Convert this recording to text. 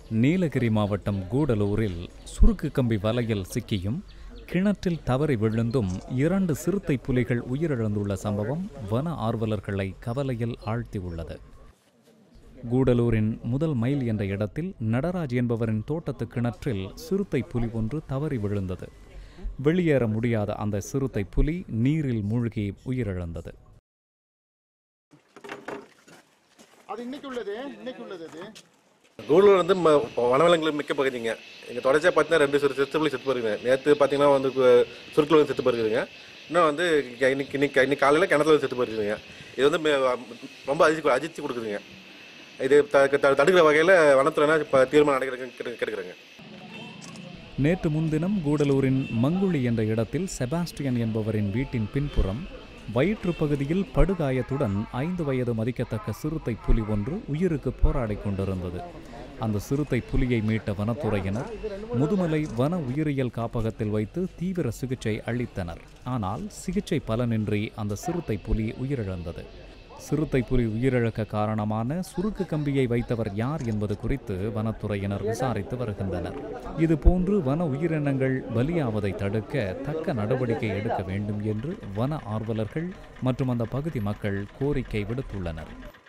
நீலகிரி மாவட்டம் கூடலூரில் சுருக்கு கம்பி வலையில் சிக்கியும் கிணற்றில் தவறி விழுந்தும் இரண்டு சிறுத்தை புலிகள் உயிரிழந்துள்ள சம்பவம் வன ஆர்வலர்களை கவலையில் ஆழ்த்தியுள்ளது கூடலூரின் முதல் மைல் என்ற இடத்தில் நடராஜ் என்பவரின் தோட்டத்து கிணற்றில் சிறுத்தை புலி ஒன்று தவறி விழுந்தது வெளியேற முடியாத அந்த சிறுத்தை புலி நீரில் மூழ்கி உயிரிழந்தது அது இன்னைக்கு உள்ளது இன்னைக்கு உள்ளது அது கூடலூர் வந்து ம- வனவிலங்குகள் மிக்க பகுதிங்க இங்கே தொடர்ச்சியாக பார்த்தீங்கன்னா ரெண்டு சிறு செத்துப்புலி செத்து போயிருக்குங்க நேற்று பார்த்தீங்கன்னா வந்து கு- சுருக்குல வந்து செத்து போயிருக்குதுங்க இன்னும் வந்து இங்க இன்னைக்கு இன்னைக்கு இன்னைக்கு காலையில் கிணத்துல வந்து செத்து போயிருக்குதுங்க இது வந்து மே- ரொம்ப அதிர்ச்சி அதிர்ச்சி கொடுக்குதுங்க இது த- த- தடுக்கிற வகையில் வனத்துறைனா இப்போ தீர்மானம் நடக்கிறது கேட்குறேங்க நேற்று முன்தினம் கூடலூரின் மங்குழி என்ற இடத்தில் செபாஸ்டியன் என்பவரின் வீட்டின் பின்புறம் வயிற்றுப் பகுதியில் படுகாயத்துடன் ஐந்து வயது மதிக்கத்தக்க சிறுத்தை புலி ஒன்று உயிருக்கு போராடிக் கொண்டிருந்தது அந்த சிறுத்தை புலியை மீட்ட வனத்துறையினர் முதுமலை வன உயிரியல் காப்பகத்தில் வைத்து தீவிர சிகிச்சை அளித்தனர் ஆனால் சிகிச்சை பலனின்றி அந்த சிறுத்தை புலி உயிரிழந்தது சிறுத்தை புலி உயிரிழக்க காரணமான சுருக்கு கம்பியை வைத்தவர் யார் என்பது குறித்து வனத்துறையினர் விசாரித்து வருகின்றனர் இதுபோன்று வன உயிரினங்கள் பலியாவதை தடுக்க தக்க நடவடிக்கை எடுக்க வேண்டும் என்று வன ஆர்வலர்கள் மற்றும் அந்த பகுதி மக்கள் கோரிக்கை விடுத்துள்ளனர்